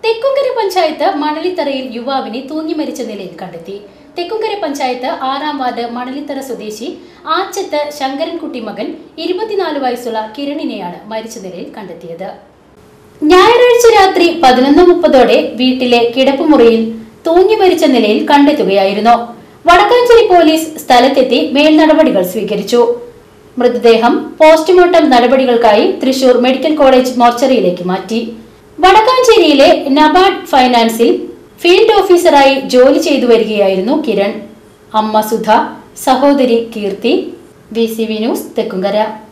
തെക്കുംകര പഞ്ചായത്ത് മണലിത്തറയിൽ യുവാവിനെ തൂങ്ങി മരിച്ച നിലയിൽ കണ്ടെത്തി തെക്കുംകര പഞ്ചായത്ത് ആറാം വാർഡ് മണലിത്തറ സ്വദേശി ആച്ചത്ത് ശങ്കരൻകുട്ടി മകൻ ഇരുപത്തിനാല് വയസ്സുള്ള കിരണിനെയാണ് മരിച്ച നിലയിൽ കണ്ടെത്തിയത് ഞായറാഴ്ച രാത്രി പതിനൊന്ന് മുപ്പതോടെ വീട്ടിലെ കിടപ്പുമുറിയിൽ തൂങ്ങി മരിച്ച നിലയിൽ കണ്ടെത്തുകയായിരുന്നു വടക്കാഞ്ചേരി പോലീസ് സ്ഥലത്തെത്തി മേൽനടപടികൾ സ്വീകരിച്ചു മൃതദേഹം പോസ്റ്റ്മോർട്ടം നടപടികൾക്കായി തൃശൂർ മെഡിക്കൽ കോളേജ് മോർച്ചറിയിലേക്ക് മാറ്റി വടക്കാഞ്ചേരിയിലെ നബാർഡ് ഫൈനാൻസിൽ ഫീൽഡ് ഓഫീസറായി ജോലി ചെയ്തു വരികയായിരുന്നു കിരൺ അമ്മ സുധ സഹോദരി Keerthi V C V news Thekkumkara